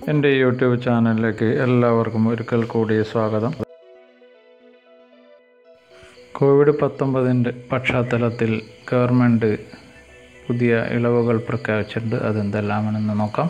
എൻ്റെ യൂട്യൂബ് ചാനലിലേക്ക് എല്ലാവർക്കും ഒരിക്കൽ കൂടി സ്വാഗതം കോവിഡ് പത്തൊമ്പതിൻ്റെ പശ്ചാത്തലത്തിൽ ഗവൺമെൻറ് പുതിയ ഇളവുകൾ പ്രഖ്യാപിച്ചിട്ടുണ്ട് അതെന്തെല്ലാമാണെന്ന് നോക്കാം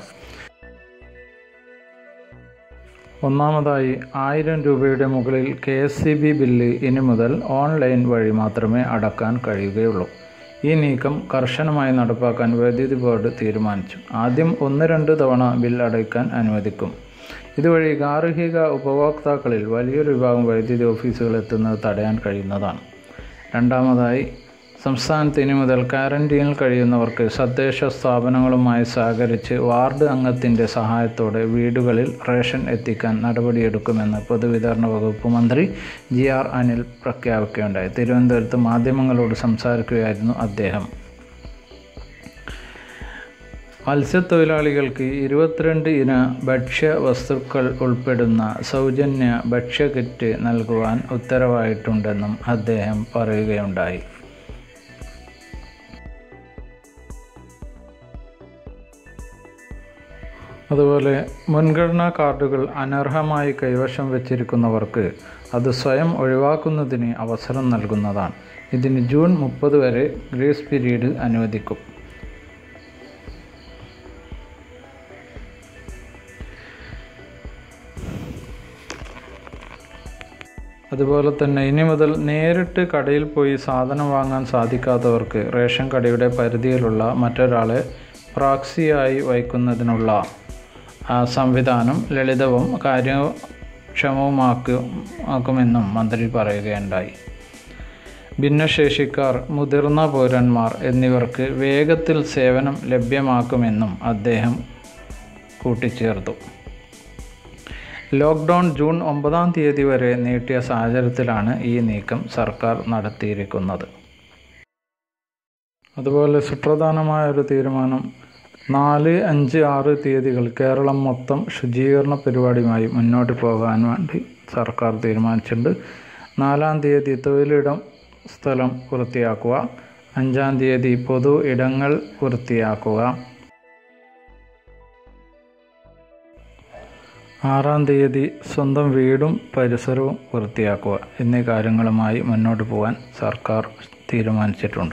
ഒന്നാമതായി ആയിരം രൂപയുടെ മുകളിൽ K S C B bill ഇനി മുതൽ ഓൺലൈൻ വഴി മാത്രമേ അടക്കാൻ കഴിയുകയുള്ളൂ ഈ നീക്കം കർശനമായി നടപ്പാക്കാൻ വൈദ്യുതി ബോർഡ് തീരുമാനിച്ചു ആദ്യം ഒന്ന് രണ്ട് തവണ ബിൽ അടയ്ക്കാൻ അനുവദിക്കും ഇതുവഴി ഗാർഹിക ഉപഭോക്താക്കളിൽ വലിയൊരു വിഭാഗം വൈദ്യുതി ഓഫീസുകൾ എത്തുന്നത് തടയാൻ കഴിയുന്നതാണ് രണ്ടാമതായി സംസ്ഥാനത്ത് ഇനി മുതൽ ക്വാറന്റീനിൽ കഴിയുന്നവർക്ക് തദ്ദേശ സ്ഥാപനങ്ങളുമായി സഹകരിച്ച് വാർഡ് അംഗത്തിൻ്റെ സഹായത്തോടെ വീടുകളിൽ റേഷൻ എത്തിക്കാൻ നടപടിയെടുക്കുമെന്ന് പൊതുവിതരണ വകുപ്പ് മന്ത്രി ജി ആർ അനിൽ പ്രഖ്യാപിക്കുകയുണ്ടായി തിരുവനന്തപുരത്ത് മാധ്യമങ്ങളോട് സംസാരിക്കുകയായിരുന്നു അദ്ദേഹം മത്സ്യത്തൊഴിലാളികൾക്ക് ഇരുപത്തിരണ്ട് ഇന ഭക്ഷ്യ വസ്തുക്കൾ ഉൾപ്പെടുന്ന സൗജന്യ ഭക്ഷ്യ കിറ്റ് നൽകുവാൻ ഉത്തരവായിട്ടുണ്ടെന്നും അദ്ദേഹം പറയുകയുണ്ടായി അതുപോലെ മുൻഗണനാ കാർഡുകൾ അനർഹമായി കൈവശം വച്ചിരിക്കുന്നവർക്ക് അത് സ്വയം ഒഴിവാക്കുന്നതിന് അവസരം നൽകുന്നതാണ് ഇതിന് ജൂൺ മുപ്പത് വരെ ഗ്രേസ് പീരീഡ് അനുവദിക്കും അതുപോലെ തന്നെ ഇനി മുതൽ നേരിട്ട് കടയിൽ പോയി സാധനം വാങ്ങാൻ സാധിക്കാത്തവർക്ക് റേഷൻ കടയുടെ പരിധിയിലുള്ള മറ്റൊരാളെ പ്രാക്സിയായി വയ്ക്കുന്നതിനുള്ള സംവിധാനം ലളിതവും കാര്യക്ഷമവുമാക്കും ആക്കുമെന്നും മന്ത്രി പറയുകയുണ്ടായി ഭിന്നശേഷിക്കാർ മുതിർന്ന പൗരന്മാർ എന്നിവർക്ക് വേഗത്തിൽ സേവനം ലഭ്യമാക്കുമെന്നും അദ്ദേഹം കൂട്ടിച്ചേർത്തു ലോക്ക്ഡൗൺ ജൂൺ ഒമ്പതാം തീയതി വരെ നീട്ടിയ സാഹചര്യത്തിലാണ് ഈ നീക്കം സർക്കാർ നടത്തിയിരിക്കുന്നത് അതുപോലെ സുപ്രധാനമായ ഒരു തീരുമാനം നാല് അഞ്ച് ആറ് തീയതികൾ കേരളം മൊത്തം ശുചീകരണ പരിപാടിയുമായി മുന്നോട്ട് പോകാൻ വേണ്ടി സർക്കാർ തീരുമാനിച്ചിട്ടുണ്ട് നാലാം തീയതി തൊഴിലിടം സ്ഥലം വൃത്തിയാക്കുക അഞ്ചാം തീയതി പൊതു ഇടങ്ങൾ വൃത്തിയാക്കുക ആറാം തീയതി സ്വന്തം വീടും പരിസരവും വൃത്തിയാക്കുക എന്നീ കാര്യങ്ങളുമായി മുന്നോട്ട് പോകാൻ സർക്കാർ തീരുമാനിച്ചിട്ടുണ്ട്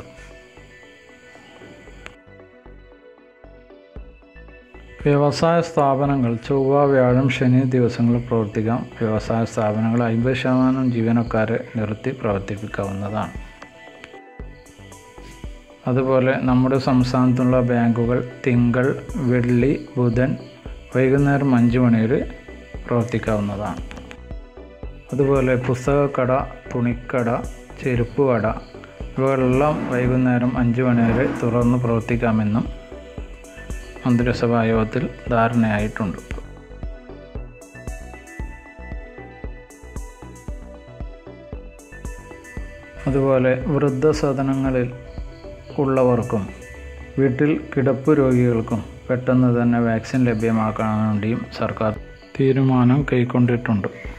വ്യവസായ സ്ഥാപനങ്ങൾ ചൊവ്വ വ്യാഴം ശനി ദിവസങ്ങളിൽ പ്രവർത്തിക്കാം വ്യവസായ സ്ഥാപനങ്ങൾ അമ്പത് ശതമാനം ജീവനക്കാരെ നിർത്തി പ്രവർത്തിപ്പിക്കാവുന്നതാണ് അതുപോലെ നമ്മുടെ സംസ്ഥാനത്തുള്ള ബാങ്കുകൾ തിങ്കൾ വെള്ളി ബുധൻ വൈകുന്നേരം അഞ്ച് മണി വരെ പ്രവർത്തിക്കാവുന്നതാണ് അതുപോലെ പുസ്തകക്കട തുണിക്കട ചെരുപ്പ് കട ഇവകളെല്ലാം വൈകുന്നേരം അഞ്ച് മണി വരെ തുറന്ന് പ്രവർത്തിക്കാമെന്നും മന്ത്രിസഭാ യോഗത്തിൽ ധാരണയായിട്ടുണ്ട് അതുപോലെ വൃദ്ധസദനങ്ങളിൽ ഉള്ളവർക്കും വീട്ടിൽ കിടപ്പ് രോഗികൾക്കും പെട്ടെന്ന് തന്നെ വാക്സിൻ ലഭ്യമാക്കാൻ വേണ്ടിയും സർക്കാർ തീരുമാനം കൈക്കൊണ്ടിട്ടുണ്ട്